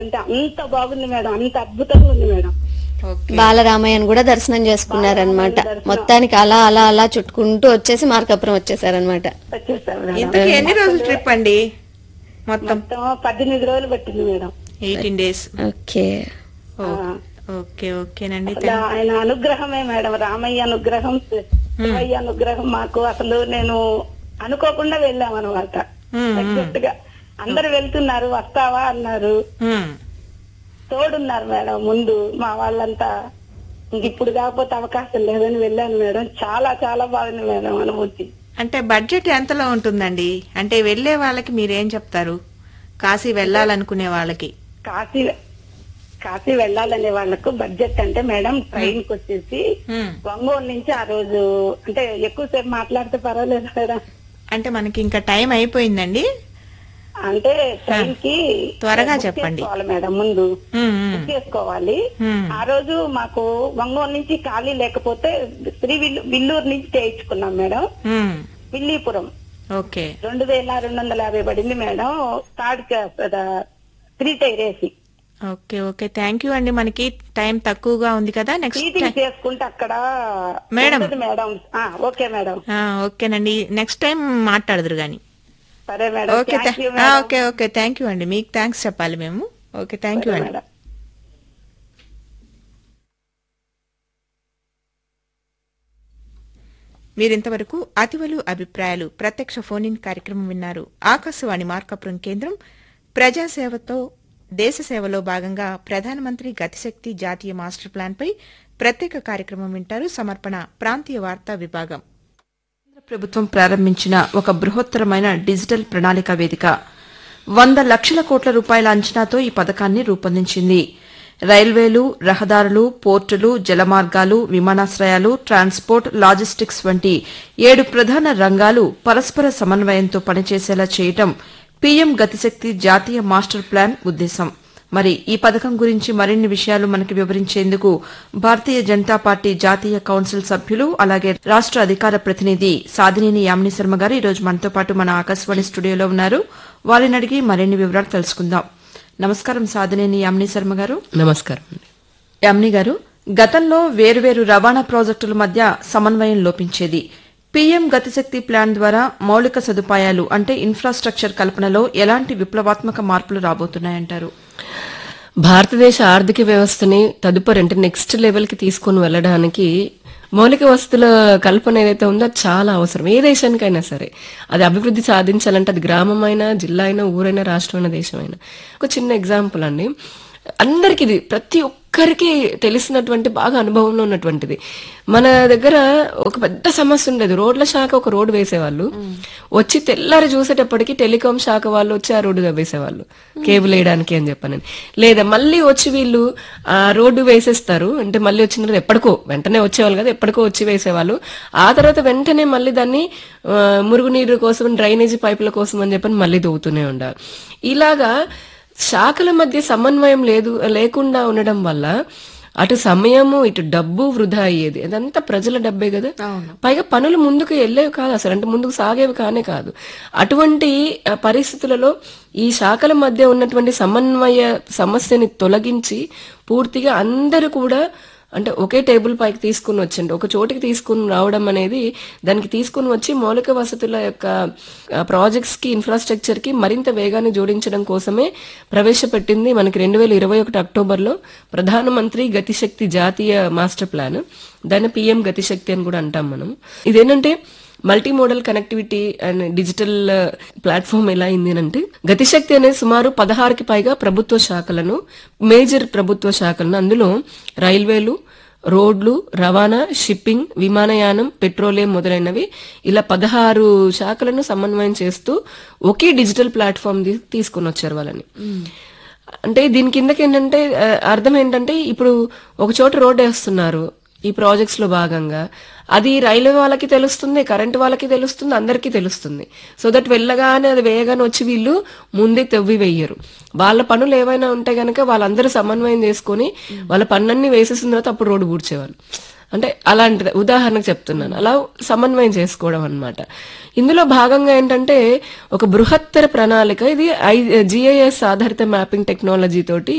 అంటే అంత బాగుంది మేడం అంత అద్భుతంగా ఉంది మేడం ఓకే బాలరామయ్యను కూడా దర్శనం చేసుకున్నారనమాట దర్శనం. మొత్తానికి అలా అలా అలా చుట్టుకుంటూ వచ్చేసి మార్కాపురం వచ్చేసారనమాట వచ్చేసారు మేడం ఇంతకీ ఎన్ని రోజులు ట్రిప్ అండి మొత్తం మొత్తం పద్దెనిమిది రోజులు పట్టింది madam eighteen days okay okay ఓకేనండి అసలు ఆయన అనుగ్రహమే మేడం రామయ్య అనుగ్రహం శివయ్య అనుగ్రహం మాకు అసలు నేను అనుకోకుండా వెళ్ళాం అనమాట ఎగ్జాక్ట్ గా అందరు వెళ్తున్నారు వస్తావా అన్నారు మ్మ్. తోడున్నారు మేడం ముందు మా వాళ్ళంతా ఇంక ఇప్పుడు కాకపోతే అవకాశం లేదని వెళ్ళాను మేడం చాలా చాలా బాగుంది మేడం అనుభూతి అంటే బడ్జెట్ ఎంతలో ఉంటుందండి అంటే వెళ్ళే వాళ్ళకి మీరేం చెప్తారు కాశీ వెళ్ళాలనుకునే వాళ్ళకి కాశీ కాశీ వెళ్ళాలనే వాళ్ళకు బడ్జెట్ అంటే మేడం ట్రైన్ కి వచ్చేసి మ్మ్. ఒంగోలు నుంచి ఆ రోజు అంటే ఎక్కువసేపు మాట్లాడితే పర్వాలేదు మేడం అంటే మనకి ఇంకా టైం అయిపోయిందండి అంటే ట్రైన్ కి త్వరగా బుక్ చెప్పండి. చేసుకోవాలి మేడం ముందు మ్మ్, మ్మ్. బుక్ చేసుకోవాలి మ్మ్. ఆ రోజు మాకు ఒంగోలు నుంచి ఖాళీ లేకపోతే శ్రీ విల్లు- విల్లూరు నుంచి చేయించుకున్నాం మేడం మ్మ్. విల్లీపురం ఓకే రెండు వేల రెండు వందల యాభై పడింది మేడం థర్డ్ త్రీ టైర్ వేసి ఓకే ఓకే థ్యాంక్ యూ అండి మనకి టైం తక్కువగా ఉంది కదా నెక్స్ట్ సీటింగ్ చేసుకుంటే అక్కడ మేడం. ఉంటుంది మేడం ఆ, ఓకే మేడం ఓకేనండి నెక్స్ట్ టైం మాట్లాడదురు గాని సరే మేడం ఓకే థ్యాంక్ యూ థా- madam. Okay okay thank you అండి మీకు థ్యాంక్స్ చెప్పాలి మేము ఓకే థ్యాంక్ యూ సరే అండి మేడం. మీరింతవరకు అతివలు అభిప్రాయాలు ప్రత్యక్ష ఫోన్ ఇన్ కార్యక్రమం విన్నారు ఆకాశవాణి మార్కాపురం కేంద్రం ప్రజాసేవతో దేశ సేవలో భాగంగా ప్రధానమంత్రి గతిశక్తి జాతీయ మాస్టర్ ప్లాన్పై ప్రత్యేక కార్యక్రమం వింటారు సమర్పణ ప్రాంతీయ వార్తా విభాగం కేంద్ర ప్రభుత్వం ప్రారంభించిన ఒక బృహత్తరమైన డిజిటల్ ప్రణాళిక వేదిక వంద లక్షల కోట్ల రూపాయల అంచనాతో ఈ పథకాన్ని రూపొందించింది రైల్వేలు రహదారులు పోర్టులు జలమార్గాలు విమానాశ్రయాలు ట్రాన్స్పోర్ట్ లాజిస్టిక్స్ వంటి ఏడు ప్రధాన రంగాలు పరస్పర సమన్వయంతో పనిచేసేలా చేయటం పీఎం గతిశక్తి జాతీయ మాస్టర్ ప్లాన్ ఉద్దేశం మరి ఈ పథకం గురించి మరిన్ని విషయాలు మనకి వివరించేందుకు భారతీయ జనతా పార్టీ జాతీయ కౌన్సిల్ సభ్యులు అలాగే రాష్ట అధికార ప్రతినిధి సాధినేని యామిని శర్మ గారు ఈ రోజు మనతో పాటు మన ఆకాశవాణి స్టూడియోలో ఉన్నారు వారిని అడిగి మరిన్ని వివరాలు తెలుసుకుందాం నమస్కారం సాధినేని యామిని శర్మ గారు నమస్కారం అండి యామిని గారు గతంలో వేర్వేరు రవాణా ప్రాజెక్టుల మధ్య సమన్వయం లోపించేది పీఎం గతిశక్తి ప్లాన్ ద్వారా మౌలిక సదుపాయాలు అంటే ఇన్ఫ్రాస్ట్రక్చర్ కల్పనలో ఎలాంటి విప్లవాత్మక మార్పులు రాబోతున్నాయంటారు భారతదేశ ఆర్థిక వ్యవస్థని తదుపరి అంటే నెక్స్ట్ లెవెల్ కి తీసుకొని వెళ్ళడానికి మౌలిక వసతుల కల్పన ఏదైతే ఉందో అది చాలా అవసరం ఏ దేశానికైనా సరే అది అభివృద్ధి సాధించాలంటే అది గ్రామమైనా జిల్లా అయినా ఊరైనా రాష్ట్రమైనా దేశమైనా ఒక చిన్న ఎగ్జాంపుల్ అండి అందరికి ఇది ప్రతి ఒక్కరికి తెలిసినటువంటి బాగా అనుభవంలో ఉన్నటువంటిది మన దగ్గర ఒక పెద్ద సమస్య ఉండేది రోడ్ల శాఖ ఒక రోడ్డు వేసేవాళ్ళు వచ్చి తెల్లారి చూసేటప్పటికి టెలికాం శాఖ వాళ్ళు వచ్చి ఆ రోడ్డు వేసేవాళ్ళు కేబుల్ వేయడానికి అని చెప్పానని లేదా మళ్ళీ వచ్చి వీళ్ళు ఆ రోడ్డు వేసేస్తారు అంటే మళ్ళీ వచ్చిన తర్వాత ఎప్పటికో వెంటనే వచ్చేవాళ్ళు కదా ఎప్పటికో వచ్చి వేసేవాళ్ళు ఆ తర్వాత వెంటనే మళ్ళీ దాన్ని ఆ, మురుగునీరు కోసం డ్రైనేజీ పైపుల కోసం అని చెప్పని మళ్ళీ దవ్వుతూనే ఉండాలి ఇలాగా శాఖల మధ్య సమన్వయం లేదు లేకుండా ఉండడం వల్ల అటు సమయము ఇటు డబ్బు వృధా అయ్యేది అదంతా ప్రజల డబ్బే కదా పైగా పనులు ముందుకు వెళ్ళేవి కాదు అసలు అంటే ముందుకు సాగేవి కానే కాదు అటువంటి ఆ, పరిస్థితులలో ఈ శాఖల మధ్య ఉన్నటువంటి సమన్వయ సమస్యని తొలగించి పూర్తిగా అందరూ కూడా అంటే ఒకే టేబుల్ పైకి తీసుకుని వచ్చండి ఒక చోటికి తీసుకుని రావడం అనేది దానికి తీసుకుని వచ్చి మౌలిక వసతుల యొక్క ప్రాజెక్ట్స్ కి ఇన్ఫ్రాస్ట్రక్చర్ కి మరింత వేగాన్ని జోడించడం కోసమే ప్రవేశపెట్టింది మనకి రెండు వేల ఇరవై ఒకటి అక్టోబర్లో ప్రధానమంత్రి గతిశక్తి జాతీయ మాస్టర్ ప్లాన్ దాన్ని పిఎం గతిశక్తి అని కూడా అంటాం మనం ఇదేంటంటే multi modal connectivity and digital platform ఎలా అయింది అంటే గతిశక్తి అనేది సుమారు పదహారుకి పైగా ప్రభుత్వ శాఖలను మేజర్ ప్రభుత్వ శాఖలను అందులో రైల్వేలు రోడ్లు రవాణా షిప్పింగ్ విమానయానం పెట్రోలియం మొదలైనవి ఇలా పదహారు శాఖలను సమన్వయం చేస్తూ ఒకే డిజిటల్ ప్లాట్ఫామ్ తీసుకుని వచ్చారు వాళ్ళని అంటే దీని కిందకి ఏంటంటే ఆ, అర్థం ఏంటంటే ఇప్పుడు ఒక చోట రోడ్ వేస్తున్నారు ఈ ప్రాజెక్ట్స్ లో భాగంగా అది రైల్వే వాళ్ళకి తెలుస్తుంది కరెంట్ వాళ్ళకి తెలుస్తుంది అందరికీ తెలుస్తుంది సో దట్ వెళ్ళగానే అది వేయగానే వచ్చి వీళ్ళు ముందే తెవ్వి వెయ్యరు వాళ్ళ పనులు ఏవైనా ఉంటే గనక వాళ్ళందరూ సమన్వయం చేసుకొని వాళ్ళ పనులన్నీ వేసేసిన తర్వాత అప్పుడు రోడ్డు పూడ్చేవాళ్ళు అంటే అలాంటిది ఉదాహరణకు చెప్తున్నాను అలా సమన్వయం చేసుకోవడం అన్నమాట ఇందులో భాగంగా ఏంటంటే ఒక బృహత్తర ప్రణాళిక ఇది జిఐఎస్ ఆధారిత మ్యాపింగ్ టెక్నాలజీ తోటి